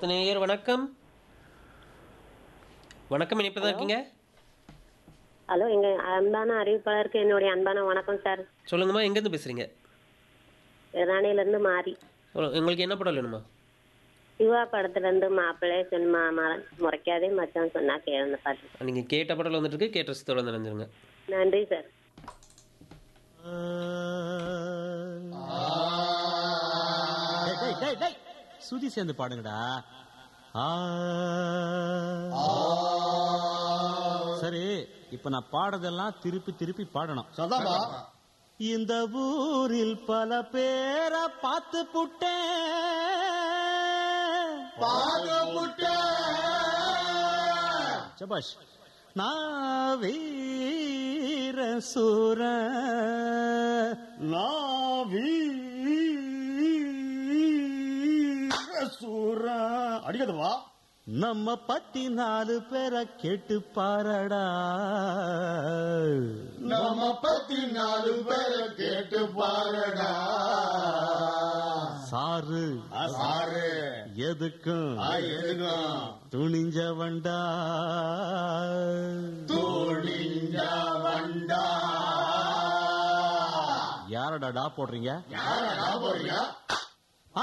அடுத்த நேயர் வணக்கம் வணக்கம் இணைப்பில் தான் இருக்கீங்க ஹலோ எங்க அன்பான அறிவிப்பாளருக்கு என்னுடைய அன்பான வணக்கம் சார் சொல்லுங்கம்மா எங்கேருந்து பேசுகிறீங்க ராணியில இருந்து மாறி உங்களுக்கு என்ன படம் வேணுமா சிவா படத்துல இருந்து மாப்பிள்ளை சொன்ன முறைக்காதே மச்சான் சொன்னா கேளுங்க பாட்டு நீங்கள் கேட்ட படத்தில் வந்துட்டு இருக்கு கேட்ட ரசத்தோட நினைஞ்சிருங்க நன்றி சார் டேய், டேய், டேய், டேய். சுதி சேர்ந்து பாடுங்கடா ஆ. சரி இப்ப நான் பாடுறதெல்லாம் திருப்பி திருப்பி பாடணும் சதாமா இந்த ஊரில் பல பேரை பார்த்து புட்டேன் சபாஷ் நான் வீர சூர சூரா அடிக்கதுவா நம்ம பத்தி நாலு பேரை கேட்டு பாரடா நம்ம பத்தி நாலு பேரை கேட்டு பாருடா சாரு சாரு எதுக்கும் எதுக்கும் துணிஞ்சவன்டா தோழிஞ்ச வண்டா யாரடா டா போடுறீங்க யாரடா போறீங்க